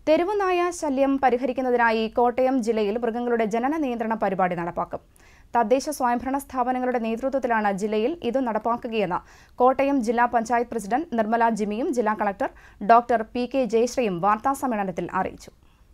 തെരുവുനായ ശല്യം പരിഹരിക്കുന്നതിനായി കോട്ടയം ജില്ലയിൽ മൃഗങ്ങളുടെ ജനന നിയന്ത്രണ പരിപാടി നടപ്പാക്കും തദ്ദേശ സ്വയംഭരണ സ്ഥാപനങ്ങളുടെ നേതൃത്വത്തിലാണ് ജില്ലയിൽ ഇത് നടപ്പാക്കുകയെന്ന് കോട്ടയം ജില്ലാ പഞ്ചായത്ത് പ്രസിഡന്റ് നിർമ്മല ജിമിയും ജില്ലാ കളക്ടർ ഡോക്ടർ പി കെ ജയശ്രീയും വാർത്താസമ്മേളനത്തിൽ അറിയിച്ചു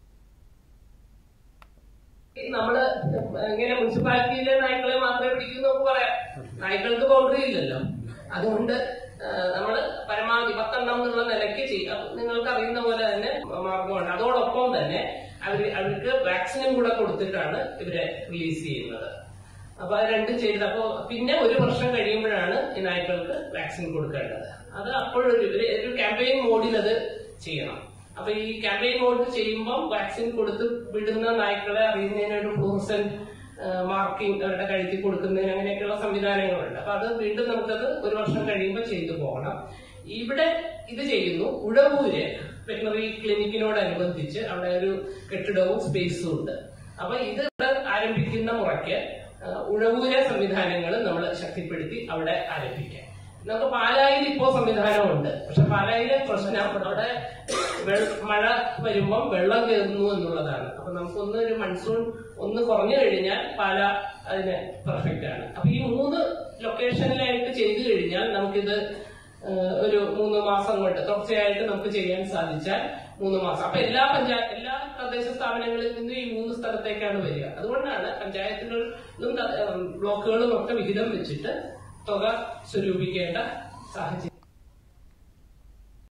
നമ്മള് ഇങ്ങനെ മുനിസിപ്പാലിറ്റിയിലെ നായ്ക്കളെ മാത്രമേ പിടിക്കൂ നമുക്ക് പറയാം നായ്ക്കൾക്ക് ബൗണ്ടറി ഇല്ലല്ലോ അതുകൊണ്ട് ആ, നമ്മള് പരമാവധി പത്തെണ്ണം എന്നുള്ള നിലയ്ക്ക് ചെയ്യാം നിങ്ങൾക്ക് അറിയുന്ന പോലെ തന്നെ മാർഗമുണ്ട് അതോടൊപ്പം തന്നെ അവര് അവർക്ക് വാക്സിനും കൂടെ കൊടുത്തിട്ടാണ് ഇവരെ റിലീസ് ചെയ്യുന്നത് അപ്പൊ അത് രണ്ടും ചെയ്ത് അപ്പോ പിന്നെ ഒരു വർഷം കഴിയുമ്പോഴാണ് ഈ നായ്ക്കൾക്ക് വാക്സിൻ കൊടുക്കേണ്ടത് അത് അപ്പോഴൊരു ഒരു ഒരു ക്യാമ്പയിൻ മോഡിൽ അത് ചെയ്യണം അപ്പൊ ഈ ക്യാമ്പയിൻ മോഡ് ചെയ്യുമ്പോൾ വാക്സിൻ കൊടുത്ത് വിടുന്ന നായ്ക്കളെ അറിയുന്നതിന് ഒരു ഫ്ലൂസന്റ് മാർക്കിംഗ് അവരുടെ കഴുത്തിൽ കൊടുക്കുന്നതിന് അങ്ങനെയൊക്കെയുള്ള സംവിധാനങ്ങളുണ്ട് അപ്പൊ അത് വീണ്ടും നമുക്കത് ഒരു വർഷം കഴിയുമ്പോൾ ചെയ്തു പോകണം ഇവിടെ ഇത് ചെയ്യുന്നു ഉഴവൂര് വെറ്റിനറി ക്ലിനിക്കിനോടനുബന്ധിച്ച് അവിടെ ഒരു കെട്ടിടവും സ്പേസും ഉണ്ട് അപ്പൊ ഇത് ഇവിടെ ആരംഭിക്കുന്ന മുറയ്ക്ക് ആ, ഉഴവൂരെ സംവിധാനങ്ങൾ നമ്മൾ ശക്തിപ്പെടുത്തി അവിടെ ആരംഭിക്കാം നമുക്ക് പാലായിൽ ഇപ്പോ സംവിധാനമുണ്ട് പക്ഷെ പാലായിലെ പ്രശ്നം അവിടെ വെ- മഴ വരുമ്പം വെള്ളം കയറുന്നു എന്നുള്ളതാണ് അപ്പൊ നമുക്കൊന്ന് ഒരു മൺസൂൺ ഒന്ന് കുറഞ്ഞു കഴിഞ്ഞാൽ പാല അതിന് പെർഫെക്റ്റ് ആണ് അപ്പൊ ഈ മൂന്ന് ലൊക്കേഷനിലായിട്ട് ചെയ്തു കഴിഞ്ഞാൽ നമുക്കിത് ഏഹ്, ഒരു മൂന്ന് മാസം കൊണ്ട് തുടർച്ചയായിട്ട് നമുക്ക് ചെയ്യാൻ സാധിച്ചാൽ മൂന്ന് മാസം അപ്പൊ എല്ലാ പഞ്ചായത്ത് എല്ലാ തദ്ദേശ സ്ഥാപനങ്ങളിൽ നിന്നും ഈ മൂന്ന് സ്ഥലത്തേക്കാണ് വരിക അതുകൊണ്ടാണ് പഞ്ചായത്തുകളിലും ത- ഏഹ്, ബ്ലോക്കുകളും ഒക്കെ വിഹിതം വെച്ചിട്ട് തുക സ്വരൂപിക്കേണ്ട സാഹചര്യം